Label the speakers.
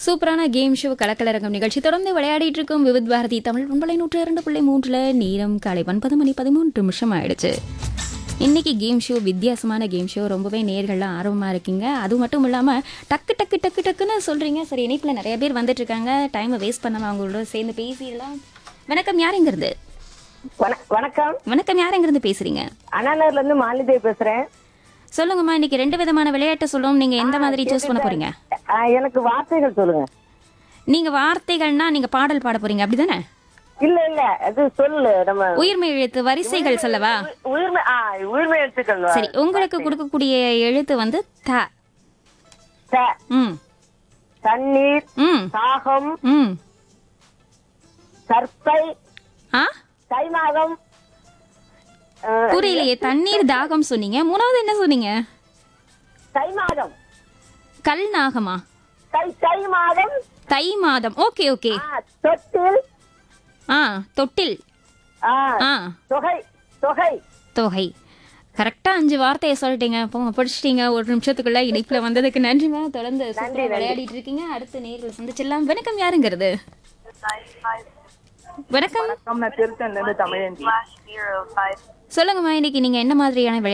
Speaker 1: சூப்பரான game show கலக்கலரங்கம் நிகழ்ச்சி தொடர்ந்து விளையாடிட்டு இருக்கும் விவித் பாரதி தமிழ் பண்பலை நூற்று இரண்டு புள்ளி மூன்றுல நேரம் காலை ஒன்பது மணி பதிமூன்று நிமிஷம் ஆயிடுச்சு இன்னைக்கு கேம் ஷோ வித்தியாசமான கேம் ஷோ ரொம்பவே நேர்கள்லாம் ஆர்வமாக இருக்கீங்க அது மட்டும் இல்லாமல் டக்கு டக்கு டக்கு டக்குன்னு சொல்கிறீங்க சரி இணைப்பில் நிறைய பேர் வந்துட்டு இருக்காங்க டைமை வேஸ்ட் பண்ணாமல் அவங்களோட சேர்ந்து பேசிடலாம் வணக்கம் யாருங்கிறது
Speaker 2: வண- வணக்கம்
Speaker 1: வணக்கம் யாருங்கிறது பேசுறீங்க
Speaker 2: அண்ணாநகர்ல இருந்து மாலிதேவி பேசுறேன்
Speaker 1: சொல்லுங்கம்மா இன்னைக்கு ரெண்டு விதமான விளையாட்டு சொல்லுவோம் நீங்க எந்த மாதிரி சூஸ் பண்ண போறீங்க
Speaker 2: ஆ, எனக்கு வார்த்தைகள் சொல்லுங்க
Speaker 1: நீங்க வார்த்தைகள்னா நீங்க பாடல் பாட போறீங்க அப்படிதானே
Speaker 2: இல்ல இல்ல அது சொல்லு நம்ம
Speaker 1: உயிர்மை எழுத்து வரிசைகள் சொல்லவா
Speaker 2: உ- உயிர்மை ஆ உயிர்மை எடுத்துக்கள்
Speaker 1: சரி உங்களுக்கு கொடுக்கக்கூடிய எழுத்து வந்து த
Speaker 2: த-
Speaker 1: ம்
Speaker 2: தண்ணீர்
Speaker 1: ம்
Speaker 2: தாகம்
Speaker 1: ம்
Speaker 2: சர்ப்பை
Speaker 1: ஆ
Speaker 2: தைமாகம் ஆ,
Speaker 1: புரியலையே தண்ணீர் தாகம் சொன்னீங்க மூணாவது என்ன சொன்னீங்க
Speaker 2: தைமாகம்
Speaker 1: கல் நாகமா
Speaker 2: தை தை மாதம்
Speaker 1: தை மாதம் ஓகே ஓகே
Speaker 2: ஆ, தொட்டில்
Speaker 1: ஆ தொட்டில்
Speaker 2: ஆ,
Speaker 1: ஆ
Speaker 2: தொகை தொகை
Speaker 1: தொகை கரெக்டா அஞ்சு வார்த்தையை சொல்லிட்டீங்க போங்க படிச்சிட்டீங்க ஒரு நிமிஷத்துக்குள்ள இணைப்புல வந்ததுக்கு நன்றிமா தொடர்ந்து சூப்பரா விளையாடிட்டு இருக்கீங்க அடுத்த நேரில் சந்திச்சிடலாம் வணக்கம் யாருங்கிறது வணக்கம்
Speaker 2: நான் திருத்தன்ல இருந்து தமிழன்
Speaker 1: சொல்லுங்கம்மா இன்னைக்கு நீங்க என்ன மாதிரியான விளையாட்டு